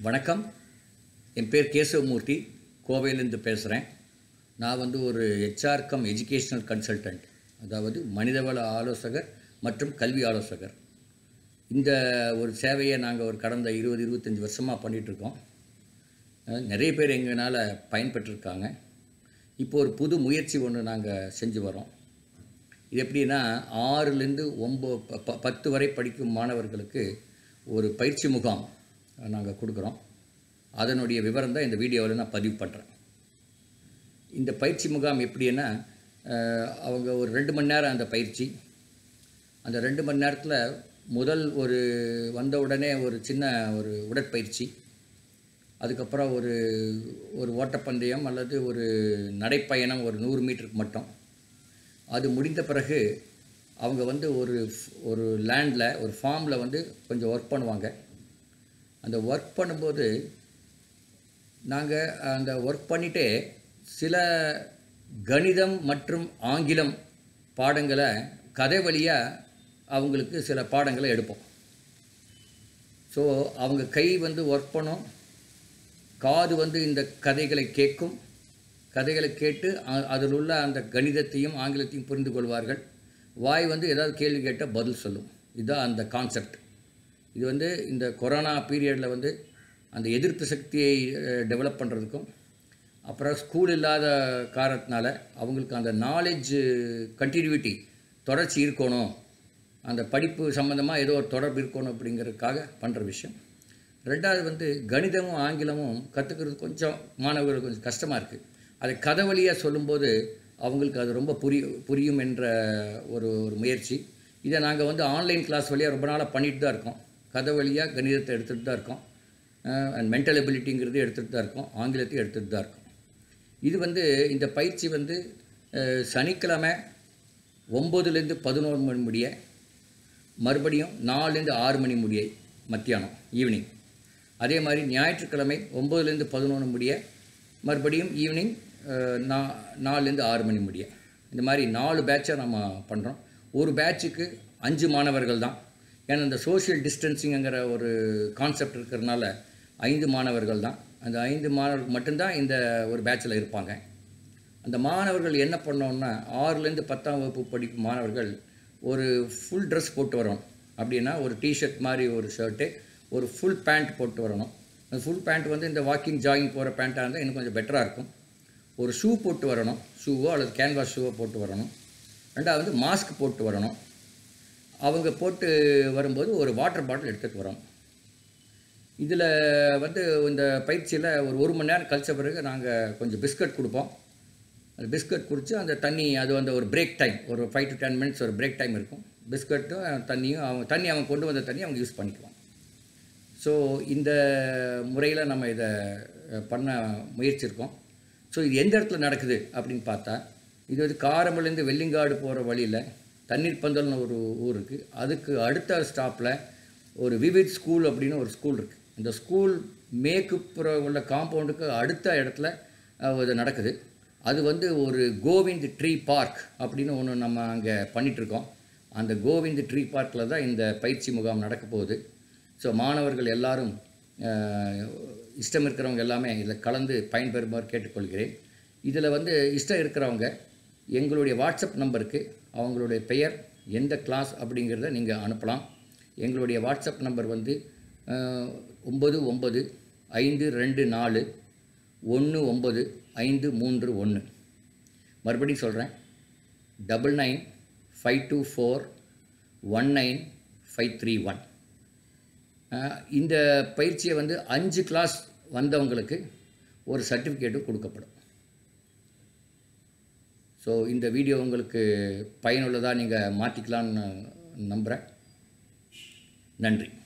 வணக்கம் என் பேர் கேசவமூர்த்தி கோவையிலேருந்து பேசுகிறேன் நான் வந்து ஒரு ஹெச்ஆர் கம் எஜுகேஷ்னல் கன்சல்டன்ட் அதாவது மனிதவள ஆலோசகர் மற்றும் கல்வி ஆலோசகர் இந்த ஒரு சேவையை நாங்கள் ஒரு கடந்த இருபது இருபத்தஞ்சி வருஷமாக பண்ணிகிட்ருக்கோம் நிறைய பேர் எங்களால் பயன்பெற்றிருக்காங்க இப்போ ஒரு புது முயற்சி ஒன்று நாங்கள் செஞ்சு வரோம் இது எப்படின்னா ஆறுலேருந்து ஒம்போ ப- ப- பத்து வரை படிக்கும் மாணவர்களுக்கு ஒரு பயிற்சி முகாம் நாங்கள் கொடுக்குறோம் அதனுடைய விவரம் தான் இந்த வீடியோவில் நான் பதிவு பண்ணுறேன் இந்த பயிற்சி முகாம் எப்படின்னா அஹ், அவங்க ஒரு ரெண்டு மணி நேரம் அந்த பயிற்சி அந்த ரெண்டு மணி நேரத்தில் முதல் ஒரு வந்த உடனே ஒரு சின்ன ஒரு உடற்பயிற்சி அதுக்கப்புறம் ஒரு ஒரு ஓட்டப்பந்தயம் அல்லது ஒரு நடைப்பயணம் ஒரு நூறு மீட்டருக்கு மட்டும் அது முடிந்த பிறகு அவங்க வந்து ஒரு ஒரு லேண்டில் ஒரு ஃபார்மில் வந்து கொஞ்சம் ஒர்க் பண்ணுவாங்க அந்த ஒர்க் பண்ணும்போது நாங்கள் அந்த ஒர்க் பண்ணிட்டே சில கணிதம் மற்றும் ஆங்கிலம் பாடங்களை கதை வழியாக அவங்களுக்கு சில பாடங்களை எடுப்போம் ஸோ அவங்க கை வந்து ஒர்க் பண்ணும் காது வந்து இந்த கதைகளை கேட்கும் கதைகளை கேட்டு அ- அதில் உள்ள அந்த கணிதத்தையும் ஆங்கிலத்தையும் புரிந்து கொள்வார்கள் வாய் வந்து ஏதாவது கேள்வி கேட்டால் பதில் சொல்லும் இதுதான் அந்த கான்செப்ட் இது வந்து இந்த கொரோனா பீரியடில் வந்து அந்த எதிர்ப்பு சக்தியை டெவலப் பண்ணுறதுக்கும் அப்புறம் ஸ்கூல் இல்லாத காரணத்தினால அவங்களுக்கு அந்த நாலேஜ் கண்டினியூட்டி தொடர்ச்சி இருக்கணும் அந்த படிப்பு சம்மந்தமாக ஏதோ ஒரு தொடர்பு இருக்கணும் அப்படிங்கிறதுக்காக பண்ணுற விஷயம் ரெண்டாவது வந்து கணிதமும் ஆங்கிலமும் கற்றுக்கிறது கொஞ்சம் மாணவர்களுக்கு கொஞ்சம் கஷ்டமாக இருக்குது அதை கதை வழியாக சொல்லும்போது அவங்களுக்கு அது ரொம்ப புரி புரியும் என்ற ஒரு ஒரு முயற்சி இதை நாங்கள் வந்து ஆன்லைன் கிளாஸ் வழியாக ரொம்ப நாளாக பண்ணிட்டு தான் இருக்கோம் கதை வழியாக கணிதத்தை எடுத்துகிட்டு தான் இருக்கோம் அண்ட் மென்டல் எபிலிட்டிங்கிறது எடுத்துகிட்டு தான் இருக்கோம் ஆங்கிலத்தையும் எடுத்துகிட்டு தான் இருக்கோம் இது வந்து இந்த பயிற்சி வந்து அஹ், சனிக்கிழமை ஒம்போதுலேருந்து பதினோரு மணி முடிய மறுபடியும் நாலுலேருந்து ஆறு மணி முடிய மத்தியானம் ஈவினிங் அதே மாதிரி ஞாயிற்றுக்கிழமை ஒம்போதுலேருந்து பதினொன்று முடிய மறுபடியும் ஈவினிங் அஹ், நா நாலுலேருந்து ஆறு மணி முடிய இந்த மாதிரி நாலு பேட்சை நம்ம பண்ணுறோம் ஒரு பேட்சுக்கு அஞ்சு மாணவர்கள் தான் ஏன்னா இந்த சோஷியல் டிஸ்டன்சிங்கிற ஒரு கான்செப்ட் இருக்கிறதுனால ஐந்து மாணவர்கள் தான் அந்த ஐந்து மாணவர்கள் மட்டும்தான் இந்த ஒரு பேட்சில் இருப்பாங்க அந்த மாணவர்கள் என்ன பண்ணோம்னா ஆறுலேருந்து பத்தாம் வகுப்பு படிக்கும் மாணவர்கள் ஒரு ஃபுல் ட்ரெஸ் போட்டு வரணும் அப்படின்னா ஒரு டிஷர்ட் மாதிரி ஒரு ஷர்ட்டு ஒரு ஃபுல் பேண்ட் போட்டு வரணும் அந்த ஃபுல் பேண்ட் வந்து இந்த வாக்கிங் ஜாகிங் போகிற பேண்ட்டாக இருந்தால் இன்னும் கொஞ்சம் பெட்டராக இருக்கும் ஒரு ஷூ போட்டு வரணும் ஷூவோ அல்லது கேன்வாஸ் ஷூவோ போட்டு வரணும் ரெண்டாவது மாஸ்க் போட்டு வரணும் அவங்க போட்டு வரும்போது ஒரு வாட்டர் பாட்டில் எடுத்துகிட்டு வரணும் இதில் வந்து இந்த பயிற்சியில் ஒரு ஒரு மணி நேரம் கழிச்ச பிறகு நாங்கள் கொஞ்சம் பிஸ்கட் கொடுப்போம் அந்த பிஸ்கட் குடித்து அந்த தண்ணி அது வந்து ஒரு பிரேக் டைம் ஒரு ஃபைவ் டு டென் மினிட்ஸ் ஒரு பிரேக் டைம் இருக்கும் பிஸ்கட்டும் தண்ணியும் அவங்க தண்ணி அவங்க கொண்டு வந்த தண்ணி அவங்க யூஸ் பண்ணிக்குவாங்க ஸோ இந்த முறையில் நம்ம இதை அஹ், பண்ண முயற்சிருக்கோம் ஸோ இது எந்த இடத்துல நடக்குது அப்படின்னு பார்த்தா இது வந்து காரமலேருந்து வெள்ளிங்காடு போகிற வழியில் தண்ணீர் பந்தல்னு ஒரு ஊர் இருக்குது அதுக்கு அடுத்த ஸ்டாப்பில் ஒரு விவிட் ஸ்கூல் அப்படின்னு ஒரு ஸ்கூல் இருக்குது இந்த ஸ்கூல் மேற்குப்புற உள்ள காம்பவுண்டுக்கு அடுத்த இடத்துல அஹ், இது நடக்குது அது வந்து ஒரு கோவிந்த் ட்ரீ பார்க் அப்படின்னு ஒன்று நம்ம அங்கே பண்ணிகிட்ருக்கோம் அந்த கோவிந்த் ட்ரீ பார்க்கில் தான் இந்த பயிற்சி முகாம் நடக்க போகுது ஸோ மாணவர்கள் எல்லாரும் அஹ், இஷ்டம் இருக்கிறவங்க எல்லாமே இதில் கலந்து பயன்பெறுமாறு கேட்டுக்கொள்கிறேன் இதில் வந்து இஷ்டம் இருக்கிறவங்க எங்களுடைய வாட்ஸ்அப் நம்பருக்கு அவங்களுடைய பெயர் எந்த கிளாஸ் அப்படிங்கிறத நீங்கள் அனுப்பலாம் எங்களுடைய வாட்ஸ்அப் நம்பர் வந்து அஹ், ஒம்பது ஒம்பது ஐந்து ரெண்டு நாலு ஒன்று ஒம்பது ஐந்து மூன்று ஒன்று மறுபடியும் சொல்கிறேன் double nine five two four one nine five three one இந்த பயிற்சியை வந்து அஞ்சு கிளாஸ் வந்தவங்களுக்கு ஒரு சர்டிஃபிகேட்டும் கொடுக்கப்படும் ஸோ இந்த வீடியோ உங்களுக்கு பயனுள்ளதாக நீங்கள் மாற்றிக்கலான்னு நம்புகிறேன் நன்றி